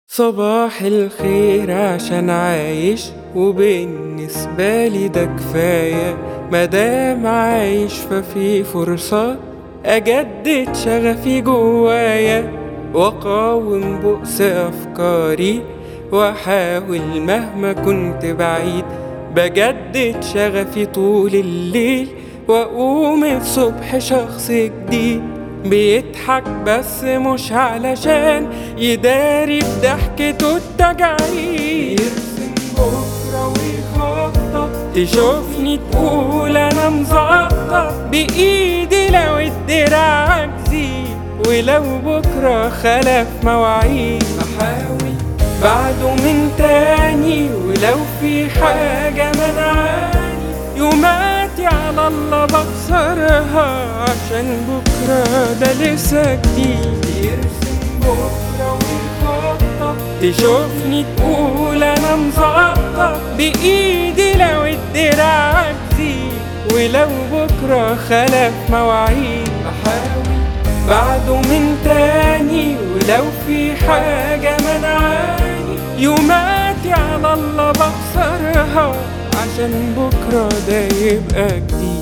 صباح الخير عشان عايش وبالنسبة لي ده كفاية مادام عايش ففي فرصة أجدد شغفي جوايا وأقاوم بؤس أفكاري وأحاول مهما كنت بعيد بجدد شغفي طول الليل وأقوم الصبح شخص جديد بيضحك بس مش علشان يداري بضحكته التجاعيد يرسم بكرة ويخطط تشوفني تقول أنا مزقطط بإيدي لو الدراع تزيد ولو بكرة خلف مواعيد أحاول بعده من تاني ولو في حاجة منعاني يوماتي على الله بكسرها عشان بكرة ده لسه جديد يرسم بكرة ويخطط تشوفني تقول أنا مزقطط بإيدي لو الدراع تزيد ولو بكرة خلف مواعيد أحاول بعده من تاني ولو في حاجة منعاني يوماتي على الله بخسرها عشان بكرة ده يبقى جديد